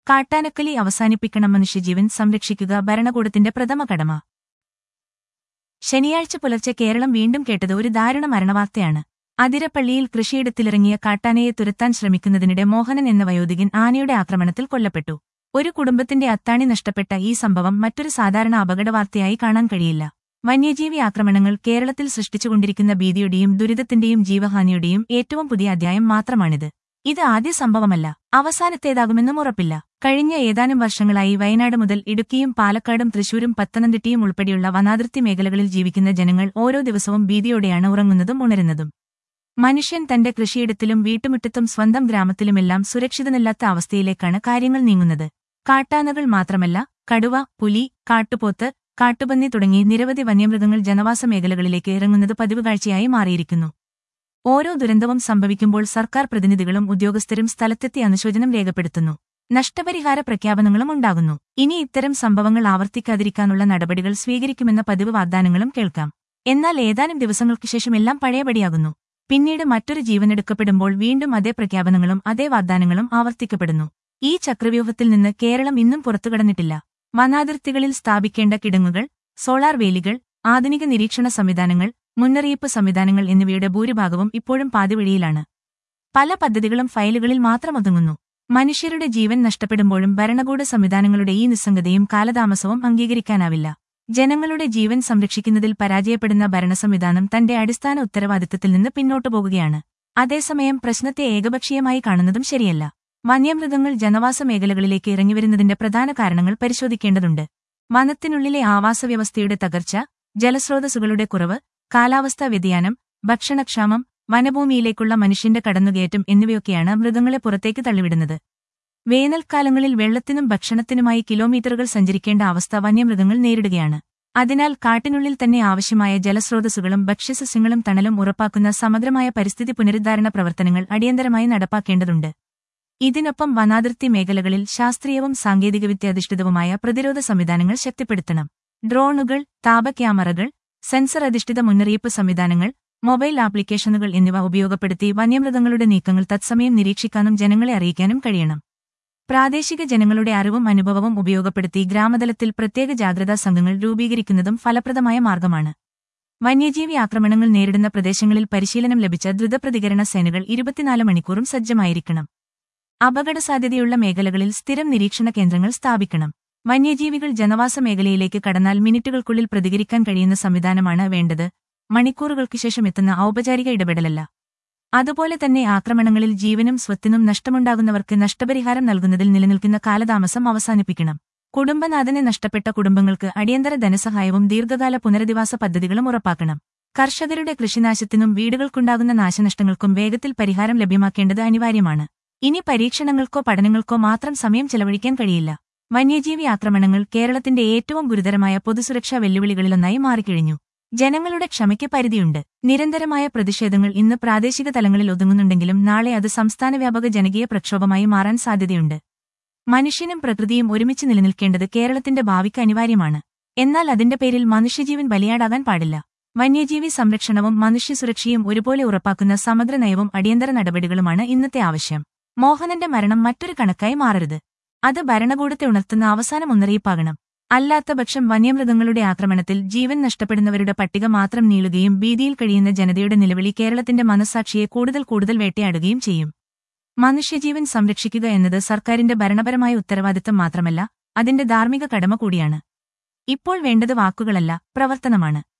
കാട്ടാനക്കലി അവസാനിപ്പിക്കണം മനുഷ്യജീവൻ സംരക്ഷിക്കുക ഭരണകൂടത്തിന്റെ പ്രഥമ കടമ ശനിയാഴ്ച പുലർച്ചെ കേരളം വീണ്ടും കേട്ടത് ഒരു ദാരുണ മരണവാർത്തയാണ് അതിരപ്പള്ളിയിൽ കൃഷിയിടത്തിലിറങ്ങിയ കാട്ടാനയെ തുരത്താൻ ശ്രമിക്കുന്നതിനിടെ മോഹനൻ എന്ന വയോധികൻ ആനയുടെ ആക്രമണത്തിൽ കൊല്ലപ്പെട്ടു ഒരു കുടുംബത്തിന്റെ അത്താണി നഷ്ടപ്പെട്ട ഈ സംഭവം മറ്റൊരു സാധാരണ അപകടവാർത്തയായി കാണാൻ കഴിയില്ല വന്യജീവി ആക്രമണങ്ങൾ കേരളത്തിൽ സൃഷ്ടിച്ചുകൊണ്ടിരിക്കുന്ന ഭീതിയുടെയും ദുരിതത്തിന്റെയും ജീവഹാനിയുടെയും ഏറ്റവും പുതിയ അധ്യായം മാത്രമാണിത് ഇത് ആദ്യ സംഭവമല്ല അവസാനത്തേതാകുമെന്നും ഉറപ്പില്ല കഴിഞ്ഞ ഏതാനും വർഷങ്ങളായി വയനാട് മുതൽ ഇടുക്കിയും പാലക്കാടും തൃശൂരും പത്തനംതിട്ടയും ഉൾപ്പെടെയുള്ള വനാതിർത്തി മേഖലകളിൽ ജീവിക്കുന്ന ജനങ്ങൾ ഓരോ ദിവസവും ഭീതിയോടെയാണ് ഉറങ്ങുന്നതും ഉണരുന്നതും മനുഷ്യൻ തന്റെ കൃഷിയിടത്തിലും വീട്ടുമുറ്റത്തും സ്വന്തം ഗ്രാമത്തിലുമെല്ലാം സുരക്ഷിതനല്ലാത്ത അവസ്ഥയിലേക്കാണ് കാര്യങ്ങൾ നീങ്ങുന്നത് കാട്ടാനകൾ മാത്രമല്ല കടുവ പുലി കാട്ടുപോത്ത് കാട്ടുപന്നി തുടങ്ങി നിരവധി വന്യമൃഗങ്ങൾ ജനവാസ മേഖലകളിലേക്ക് ഇറങ്ങുന്നത് പതിവ് കാഴ്ചയായി മാറിയിരിക്കുന്നു ഓരോ ദുരന്തവും സംഭവിക്കുമ്പോൾ സർക്കാർ പ്രതിനിധികളും ഉദ്യോഗസ്ഥരും സ്ഥലത്തെത്തി അനുശോചനം രേഖപ്പെടുത്തുന്നു നഷ്ടപരിഹാര പ്രഖ്യാപനങ്ങളും ഉണ്ടാകുന്നു ഇനി ഇത്തരം സംഭവങ്ങൾ ആവർത്തിക്കാതിരിക്കാനുള്ള നടപടികൾ സ്വീകരിക്കുമെന്ന പതിവ് വാഗ്ദാനങ്ങളും കേൾക്കാം എന്നാൽ ഏതാനും ദിവസങ്ങൾക്ക് ശേഷം എല്ലാം പഴയപടിയാകുന്നു പിന്നീട് മറ്റൊരു ജീവനെടുക്കപ്പെടുമ്പോൾ വീണ്ടും അതേ പ്രഖ്യാപനങ്ങളും അതേ വാഗ്ദാനങ്ങളും ആവർത്തിക്കപ്പെടുന്നു ഈ ചക്രവ്യൂഹത്തിൽ നിന്ന് കേരളം ഇന്നും പുറത്തുകടന്നിട്ടില്ല വനാതിർത്തികളിൽ സ്ഥാപിക്കേണ്ട കിടങ്ങുകൾ സോളാർ വേലികൾ ആധുനിക നിരീക്ഷണ സംവിധാനങ്ങൾ മുന്നറിയിപ്പ് സംവിധാനങ്ങൾ എന്നിവയുടെ ഭൂരിഭാഗവും ഇപ്പോഴും പാതിവഴിയിലാണ് പല പദ്ധതികളും ഫയലുകളിൽ മാത്രം ഒതുങ്ങുന്നു മനുഷ്യരുടെ ജീവൻ നഷ്ടപ്പെടുമ്പോഴും ഭരണകൂട സംവിധാനങ്ങളുടെ ഈ നിസ്സംഗതയും കാലതാമസവും അംഗീകരിക്കാനാവില്ല ജനങ്ങളുടെ ജീവൻ സംരക്ഷിക്കുന്നതിൽ പരാജയപ്പെടുന്ന ഭരണസംവിധാനം തന്റെ അടിസ്ഥാന ഉത്തരവാദിത്തത്തിൽ നിന്ന് പിന്നോട്ടു പോകുകയാണ് അതേസമയം പ്രശ്നത്തെ ഏകപക്ഷീയമായി കാണുന്നതും ശരിയല്ല വന്യമൃഗങ്ങൾ ജനവാസ മേഖലകളിലേക്ക് ഇറങ്ങിവരുന്നതിന്റെ പ്രധാന കാരണങ്ങൾ പരിശോധിക്കേണ്ടതുണ്ട് വനത്തിനുള്ളിലെ ആവാസവ്യവസ്ഥയുടെ തകർച്ച ജലസ്രോതസ്സുകളുടെ കുറവ് കാലാവസ്ഥാ വ്യതിയാനം ഭക്ഷണക്ഷാമം വനഭൂമിയിലേക്കുള്ള മനുഷ്യന്റെ കടന്നുകയറ്റം എന്നിവയൊക്കെയാണ് മൃഗങ്ങളെ പുറത്തേക്ക് തള്ളിവിടുന്നത് വേനൽക്കാലങ്ങളിൽ വെള്ളത്തിനും ഭക്ഷണത്തിനുമായി കിലോമീറ്ററുകൾ സഞ്ചരിക്കേണ്ട അവസ്ഥ വന്യമൃഗങ്ങൾ നേരിടുകയാണ് അതിനാൽ കാട്ടിനുള്ളിൽ തന്നെ ആവശ്യമായ ജലസ്രോതസ്സുകളും ഭക്ഷ്യസസ്യങ്ങളും തണലും ഉറപ്പാക്കുന്ന സമഗ്രമായ പരിസ്ഥിതി പുനരുദ്ധാരണ പ്രവർത്തനങ്ങൾ അടിയന്തരമായി നടപ്പാക്കേണ്ടതുണ്ട് ഇതിനൊപ്പം വനാതിർത്തി മേഖലകളിൽ ശാസ്ത്രീയവും സാങ്കേതികവിദ്യാധിഷ്ഠിതവുമായ പ്രതിരോധ സംവിധാനങ്ങൾ ശക്തിപ്പെടുത്തണം ഡ്രോണുകൾ താപ ക്യാമറകൾ സെൻസർ അധിഷ്ഠിത മുന്നറിയിപ്പ് സംവിധാനങ്ങൾ മൊബൈൽ ആപ്ലിക്കേഷനുകൾ എന്നിവ ഉപയോഗപ്പെടുത്തി വന്യമൃഗങ്ങളുടെ നീക്കങ്ങൾ തത്സമയം നിരീക്ഷിക്കാനും ജനങ്ങളെ അറിയിക്കാനും കഴിയണം പ്രാദേശിക ജനങ്ങളുടെ അറിവും അനുഭവവും ഉപയോഗപ്പെടുത്തി ഗ്രാമതലത്തിൽ പ്രത്യേക ജാഗ്രതാ സംഘങ്ങൾ രൂപീകരിക്കുന്നതും ഫലപ്രദമായ മാർഗമാണ് വന്യജീവി ആക്രമണങ്ങൾ നേരിടുന്ന പ്രദേശങ്ങളിൽ പരിശീലനം ലഭിച്ച ദ്രുതപ്രതികരണ സേനകൾ ഇരുപത്തിനാല് മണിക്കൂറും സജ്ജമായിരിക്കണം അപകടസാധ്യതയുള്ള മേഖലകളിൽ സ്ഥിരം നിരീക്ഷണ കേന്ദ്രങ്ങൾ സ്ഥാപിക്കണം വന്യജീവികൾ ജനവാസ മേഖലയിലേക്ക് കടന്നാൽ മിനിറ്റുകൾക്കുള്ളിൽ പ്രതികരിക്കാൻ കഴിയുന്ന സംവിധാനമാണ് വേണ്ടത് മണിക്കൂറുകൾക്ക് ശേഷം എത്തുന്ന ഔപചാരിക ഇടപെടലല്ല അതുപോലെ തന്നെ ആക്രമണങ്ങളിൽ ജീവനും സ്വത്തിനും നഷ്ടമുണ്ടാകുന്നവർക്ക് നഷ്ടപരിഹാരം നൽകുന്നതിൽ നിലനിൽക്കുന്ന കാലതാമസം അവസാനിപ്പിക്കണം കുടുംബനാഥനെ നഷ്ടപ്പെട്ട കുടുംബങ്ങൾക്ക് അടിയന്തര ധനസഹായവും ദീർഘകാല പുനരധിവാസ പദ്ധതികളും ഉറപ്പാക്കണം കർഷകരുടെ കൃഷിനാശത്തിനും വീടുകൾക്കുണ്ടാകുന്ന നാശനഷ്ടങ്ങൾക്കും വേഗത്തിൽ പരിഹാരം ലഭ്യമാക്കേണ്ടത് അനിവാര്യമാണ് ഇനി പരീക്ഷണങ്ങൾക്കോ പഠനങ്ങൾക്കോ മാത്രം സമയം ചെലവഴിക്കാൻ കഴിയില്ല വന്യജീവി ആക്രമണങ്ങൾ കേരളത്തിന്റെ ഏറ്റവും ഗുരുതരമായ പൊതുസുരക്ഷാ വെല്ലുവിളികളിലൊന്നായി മാറിക്കഴിഞ്ഞു ജനങ്ങളുടെ ക്ഷമയ്ക്ക് പരിധിയുണ്ട് നിരന്തരമായ പ്രതിഷേധങ്ങൾ ഇന്ന് പ്രാദേശിക തലങ്ങളിൽ ഒതുങ്ങുന്നുണ്ടെങ്കിലും നാളെ അത് സംസ്ഥാനവ്യാപക ജനകീയ പ്രക്ഷോഭമായി മാറാൻ സാധ്യതയുണ്ട് മനുഷ്യനും പ്രകൃതിയും ഒരുമിച്ച് നിലനിൽക്കേണ്ടത് കേരളത്തിന്റെ ഭാവിക്ക് അനിവാര്യമാണ് എന്നാൽ അതിന്റെ പേരിൽ മനുഷ്യജീവൻ ബലിയാടാകാൻ പാടില്ല വന്യജീവി സംരക്ഷണവും മനുഷ്യസുരക്ഷയും ഒരുപോലെ ഉറപ്പാക്കുന്ന സമഗ്ര നയവും അടിയന്തര നടപടികളുമാണ് ഇന്നത്തെ ആവശ്യം മോഹനന്റെ മരണം മറ്റൊരു കണക്കായി മാറരുത് അത് ഭരണകൂടത്തെ ഉണർത്തുന്ന അവസാന മുന്നറിയിപ്പാകണം അല്ലാത്തപക്ഷം വന്യമൃഗങ്ങളുടെ ആക്രമണത്തിൽ ജീവൻ നഷ്ടപ്പെടുന്നവരുടെ പട്ടിക മാത്രം നീളുകയും ഭീതിയിൽ കഴിയുന്ന ജനതയുടെ നിലവിളി കേരളത്തിന്റെ മനസ്സാക്ഷിയെ കൂടുതൽ കൂടുതൽ വേട്ടയാടുകയും ചെയ്യും മനുഷ്യജീവൻ സംരക്ഷിക്കുക എന്നത് സർക്കാരിന്റെ ഭരണപരമായ ഉത്തരവാദിത്തം മാത്രമല്ല അതിന്റെ ധാർമ്മിക കടമ കൂടിയാണ് ഇപ്പോൾ വേണ്ടത് വാക്കുകളല്ല പ്രവർത്തനമാണ്